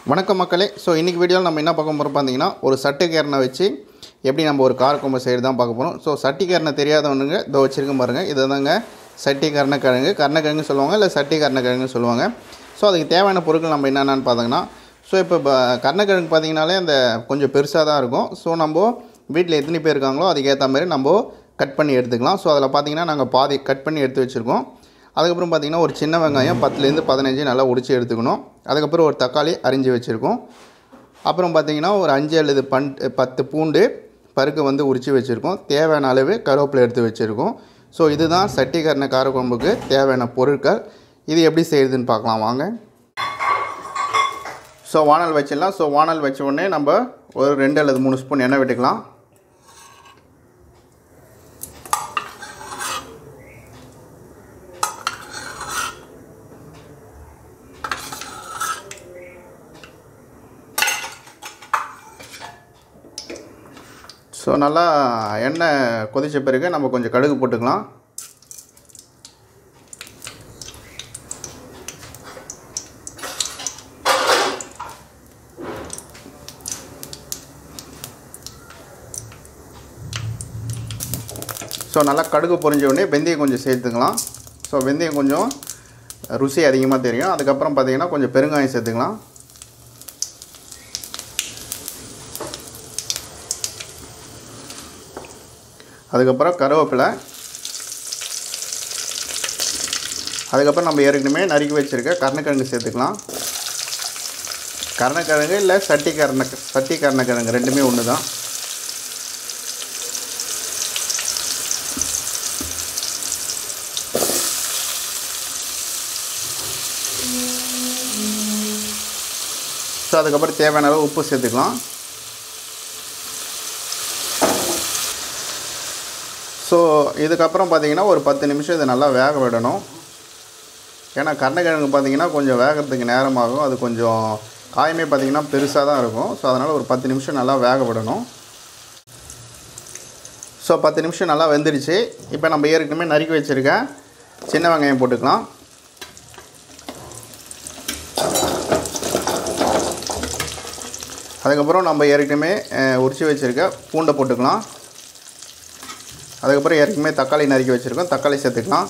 வணக்கம் மக்களே ஸோ இன்றைக்கி வீடியோவில் நம்ம என்ன பார்க்க போகிறோம் பார்த்தீங்கன்னா ஒரு சட்டுக்கேரனை வச்சு எப்படி நம்ம ஒரு கார கொம்பு செய்கிறது தான் பார்க்க போகிறோம் ஸோ சட்டிக்கரணை தெரியாதவனுங்க இதோ வச்சுருக்க பாருங்கள் இது தாங்க சட்டி கருணக்கிழங்கு கருணக்கிழங்கு சொல்லுவாங்க இல்லை சட்டி கருணக்கிழங்கு சொல்லுவாங்க ஸோ அதுக்கு தேவையான பொருட்கள் நம்ம என்னென்னு பார்த்தீங்கன்னா ஸோ இப்போ ப- கருணக்கிழங்கு பார்த்தீங்கனாலே அந்த கொஞ்சம் பெருசாக தான் இருக்கும் ஸோ நம்ம வீட்டில் எத்தனை பேர் இருக்காங்களோ அதுக்கேற்ற மாதிரி நம்ம கட் பண்ணி எடுத்துக்கலாம் ஸோ அதில் பார்த்தீங்கன்னா நாங்கள் பாதி கட் பண்ணி எடுத்து வச்சுருக்கோம் அதுக்கப்புறம் பார்த்திங்கன்னா ஒரு சின்ன வெங்காயம் பத்துலேருந்து பதினஞ்சு நல்லா உடிச்சு எடுத்துக்கணும் அதுக்கப்புறம் ஒரு தக்காளி அரிஞ்சு வச்சுருக்கோம் அப்புறம் பார்த்திங்கன்னா ஒரு அஞ்சு அல்லது பன் பத்து பூண்டு பருக்கு வந்து உரித்து வச்சுருக்கோம் தேவையான அளவு கருவேப்பிலை எடுத்து வச்சுருக்கோம் ஸோ இதுதான் சட்டிக்கரண காரக்குழம்புக்கு தேவையான பொருட்கள் இது எப்படி செய்யுதுன்னு பார்க்கலாம் வாங்க ஸோ வானல் வச்சிடலாம் ஸோ வானல் வச்ச உடனே நம்ம ஒரு ரெண்டு அல்லது மூணு ஸ்பூன் எண்ணெய் விட்டுக்கலாம் ஸோ நல்லா எண்ணெய் கொதிச்ச பிறகு நம்ம கொஞ்சம் கடுகு போட்டுக்கலாம் ஸோ நல்லா கடுகு பொரிஞ்ச உடனே வெந்தயம் கொஞ்சம் சேர்த்துக்கலாம் ஸோ வெந்தயம் கொஞ்சம் ருசி அதிகமாக தெரியும் அதுக்கப்புறம் பார்த்தீங்கன்னா கொஞ்சம் பெருங்காயம் சேர்த்துக்கலாம் அதுக்கப்புறம் கருவேப்பிலை அதுக்கப்புறம் நம்ம ஏற்கனவே நறுக்கி வச்சுருக்க கருணக்கிழங்கு சேர்த்துக்கலாம் கருணக்கிழங்கு இல்லை சட்டி கருண சட்டி கருணக்கிழங்கு ரெண்டுமே ஒன்று தான் ஸோ அதுக்கப்புறம் தேவையான அளவு உப்பு சேர்த்துக்கலாம் ஸோ இதுக்கப்புறம் பார்த்தீங்கன்னா ஒரு பத்து நிமிஷம் இதை நல்லா வேக விடணும் ஏன்னா கருணக்கிழங்கு பார்த்தீங்கன்னா கொஞ்சம் வேகிறதுக்கு நேரமாகும் அது கொஞ்சம் காயமே பார்த்தீங்கன்னா பெருசாக தான் இருக்கும் ஸோ அதனால் ஒரு பத்து நிமிஷம் நல்லா வேக விடணும் ஸோ பத்து நிமிஷம் நல்லா வெந்துடுச்சு இப்போ நம்ம ஏற்கனவே நறுக்கி வச்சுருக்க சின்ன வெங்காயம் போட்டுக்கலாம் அதுக்கப்புறம் நம்ம ஏற்கனவே அஹ், உரிச்சு வச்சுருக்க பூண்டை போட்டுக்கலாம் அதுக்கப்புறம் ஏற்கனவே தக்காளி நறுக்கி வச்சுருக்கோம் தக்காளி சேர்த்துக்கலாம்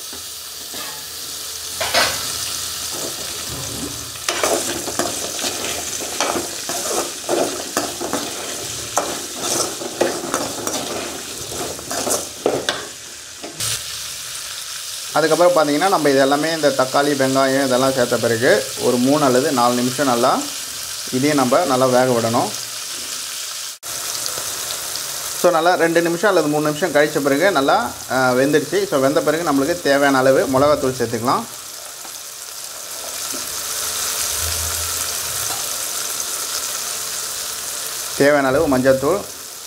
அதுக்கப்புறம் பார்த்தீங்கன்னா நம்ம இது எல்லாமே இந்த தக்காளி வெங்காயம் இதெல்லாம் சேர்த்த பிறகு ஒரு மூணு அல்லது நாலு நிமிஷம் நல்லா இதையும் நம்ம நல்லா வேக விடணும் ஸோ நல்லா ரெண்டு நிமிஷம் அல்லது மூணு நிமிஷம் கழித்த பிறகு நல்லா அஹ், வெந்துடுச்சு ஸோ வெந்த பிறகு நம்மளுக்கு தேவையான அளவு மிளகாத்தூள் சேர்த்துக்கலாம் தேவையான அளவு மஞ்சள்தூள்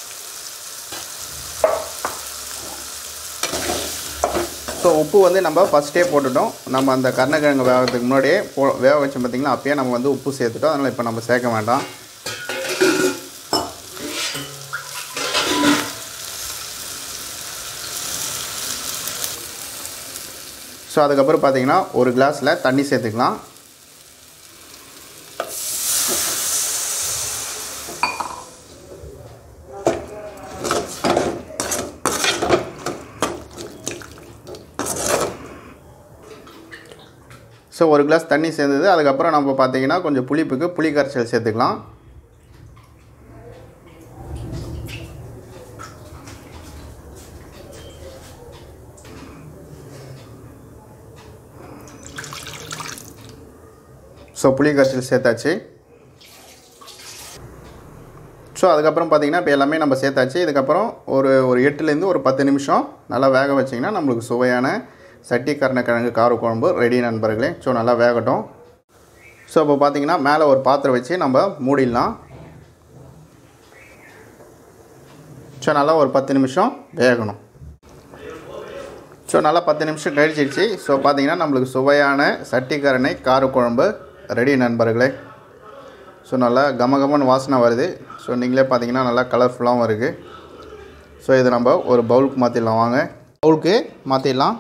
ஸோ உப்பு வந்து நம்ம ஃபஸ்ட்டே போட்டுட்டோம் நம்ம அந்த கருணக்கிழங்கு வேகிறதுக்கு முன்னாடியே போ வேக வச்சோம் பார்த்திங்களா அப்பயே நம்ம வந்து உப்பு சேர்த்துட்டோம் அதனால் இப்போ நம்ம சேர்க்க வேண்டாம் ஸோ அதுக்கப்புறம் பார்த்தீங்கன்னா ஒரு கிளாஸில் தண்ணி சேர்த்துக்கலாம் ஸோ ஒரு கிளாஸ் தண்ணி சேர்ந்தது அதுக்கப்புறம் நம்ம பார்த்தீங்கன்னா கொஞ்சம் புளிப்புக்கு புளி கரைசல் சேர்த்துக்கலாம் ஸோ புளி கரைசல் சேர்த்தாச்சு ஸோ அதுக்கப்புறம் பார்த்தீங்கன்னா இப்போ எல்லாமே நம்ம சேர்த்தாச்சு இதுக்கப்புறம் ஒரு ஒரு எட்டுலேருந்து ஒரு பத்து நிமிஷம் நல்லா வேக வச்சிங்கன்னா நம்மளுக்கு சுவையான சட்டி கருணக்கிழங்கு காரக்குழம்பு ரெடி நண்பர்களே ஸோ நல்லா வேகட்டும் ஸோ இப்போ பார்த்தீங்கன்னா மேலே ஒரு பாத்திரம் வச்சு நம்ம மூடிடலாம் ஸோ நல்லா ஒரு பத்து நிமிஷம் வேகணும் ஸோ நல்லா பத்து நிமிஷம் கழிச்சிடுச்சு ஸோ பார்த்தீங்கன்னா நம்மளுக்கு சுவையான சட்டிக்கரணை காரக்குழம்பு ரெடி நண்பர்களே ஸோ நல்லா கமகமன்னு வாசனை வருது ஸோ நீங்களே பார்த்தீங்கன்னா நல்லா கலர்ஃபுல்லாகவும் இருக்குது ஸோ இதை நம்ம ஒரு பவுலுக்கு மாற்றிடலாம் வாங்க பவுலுக்கு மாற்றிடலாம்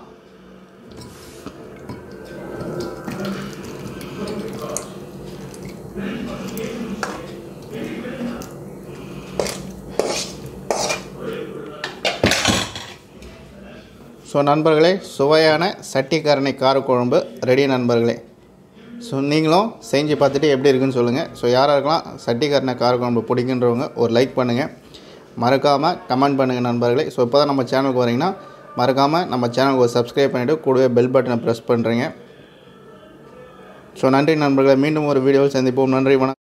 ஸோ நண்பர்களே சுவையான சட்டிக்கரணை காரக்குழம்பு ரெடி நண்பர்களே ஸோ நீங்களும் செஞ்சு பார்த்துட்டு எப்படி இருக்குன்னு சொல்லுங்கள் ஸோ யாராருக்கெல்லாம் சட்டிக்கரணை காரக்குழம்பு பிடிக்குன்றவங்க ஒரு லைக் பண்ணுங்கள் மறக்காமல் கமெண்ட் பண்ணுங்கள் நண்பர்களே ஸோ இப்போ தான் நம்ம சேனலுக்கு வரீங்கன்னா மறக்காமல் நம்ம சேனலுக்கு ஒரு சப்ஸ்கிரைப் பண்ணிவிட்டு கூடவே பெல் பட்டனை ப்ரெஸ் பண்ணுறீங்க ஸோ நன்றி நண்பர்களே மீண்டும் ஒரு வீடியோவில் சந்திப்போம் நன்றி வணக்கம்